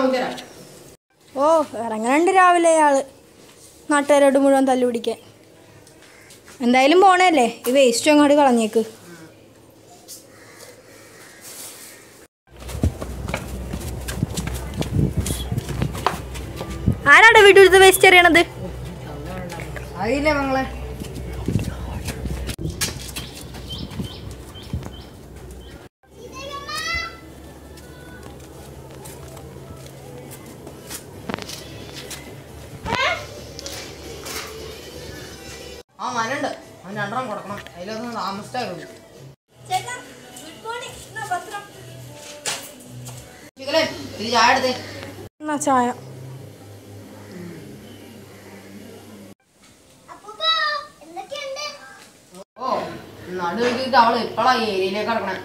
നമുക്ക് തരാം ഓ ഇറങ്ങണുണ്ട് രാവിലെ അയാള് നാട്ടുകാരോട് മുഴുവൻ തല്ലു പിടിക്കാൻ എന്തായാലും പോണല്ലേ ഈ വേസ്റ്റ് അങ്ങോട്ട് കളഞ്ഞേക്ക് ആരാടെ വീട്ടിലത്തെ വേസ്റ്റ് എറിയണത് അറിയില്ലേ മങ്ങളെ ആ മനുണ്ട് അവൻ രണ്ടെണ്ണം കൊടുക്കണം അതിലൊന്നും താമസിച്ചായിരുന്നു ചിക്കലേ ഇത് ചായ എടുത്തേ എന്നാ ചായ ഓ നടുവെച്ചിട്ട് അവള് ഇപ്പളാ ഈ ഏരിയയിലേക്ക് കിടക്കണേ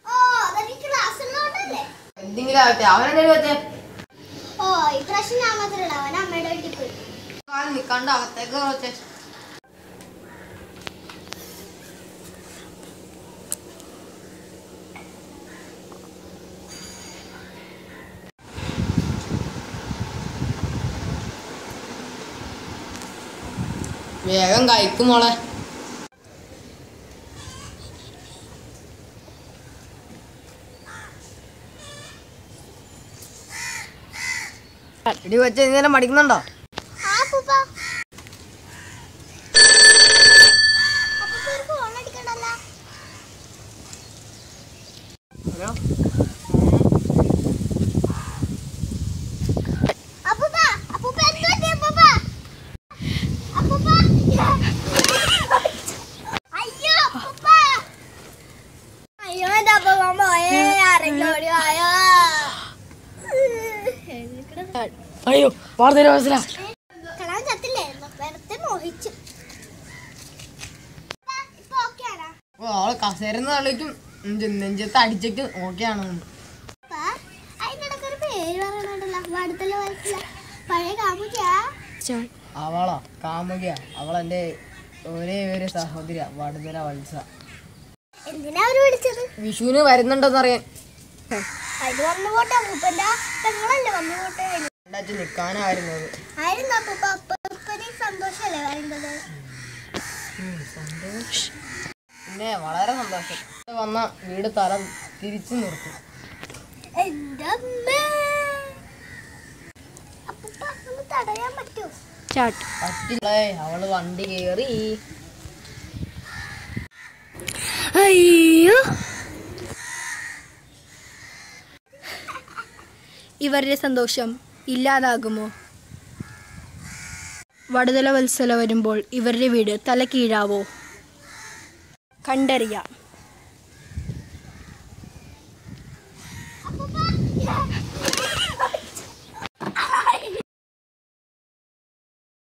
എന്തെങ്കിലും ആവട്ടെ അവനെന്തെങ്കിലും വെച്ചേ ഓ ഇപ്രാവശ്യം ഞാൻ മാത്രമല്ല അവൻ അമ്മയുടെ വീട്ടിൽ പോയി കാലം നിക്കാണ്ട് അകത്തേക്ക് വെച്ചേ വേഗം കഴിക്കും മോളെ ഇടി വെച്ച് ഇന്നലെ മടിക്കുന്നുണ്ടോ ആ പൂപ്പ അപ്പൂപ്പ ഒരു ഫോൺ അടിക്കണ്ടല്ലോ ഹലോ അപ്പൂപ്പ അപ്പൂപ്പ എന്ത് പറ്റി അപ്പൂപ്പ അപ്പൂപ്പ അയ്യോ അപ്പൂപ്പ അയ്യോ എന്റെ അപ്പൂപ്പ പോയേ ആരെങ്കിലും ഓടി വായോ അയ്യോ വാർത്തയിലെ മനസ്സിലാ കളാൻ ചത്തില്ലായിരുന്നു വെറുതെ മോഹിച്ചു ഇപ്പൊ ഓക്കെ ആണോ ഓ അവള് കസേരന്ന് കളിക്കും നെഞ്ചത്ത് അടിച്ചിട്ട് ഓക്കെയാണ് അപ്പ അതിനിടയ്ക്ക് ഒരു പേര് പറയണുണ്ടല്ലോ വടുത്തല വയസ്സില പഴയ കാമുകിയാ അവളോ കാമുകിയ അവളെന്റെ ഒരേ ഒരു സഹോദരിയ വടുതല വത്സ എന്തിനാ അവര് വിളിച്ചത് വിഷുവിന് വരുന്നുണ്ടെന്ന് അറിയാൻ അതിന് വന്നു പോട്ടെ അപ്പൂപ്പന്റെ പെങ്ങളല്ലേ വന്നു പോട്ടെ രണ്ടാഴ്ച നിക്കാനായിരുന്നു അത് ആയിരുന്നു അപ്പൂപ്പ അപ്പൂപ്പന് സന്തോഷല്ലേ പറയുന്നത് പിന്നെ വളരെ സന്തോഷം ഇവിടെ വന്ന വീട് തല തിരിച്ചു നിർത്തും എന്റെ അമ്മേ അപ്പൂപ്പ ഒന്ന് തടയാൻ പറ്റുമോ ചാട്ട് പറ്റില്ലേ അവള് വണ്ടി കേറി അയ്യോ ഇവരുടെ സന്തോഷം ഇല്ലാതാകുമോ വടുതല വത്സല വരുമ്പോൾ ഇവരുടെ വീട് തല കീഴാവോ കണ്ടറിയാം അപ്പൂപ്പ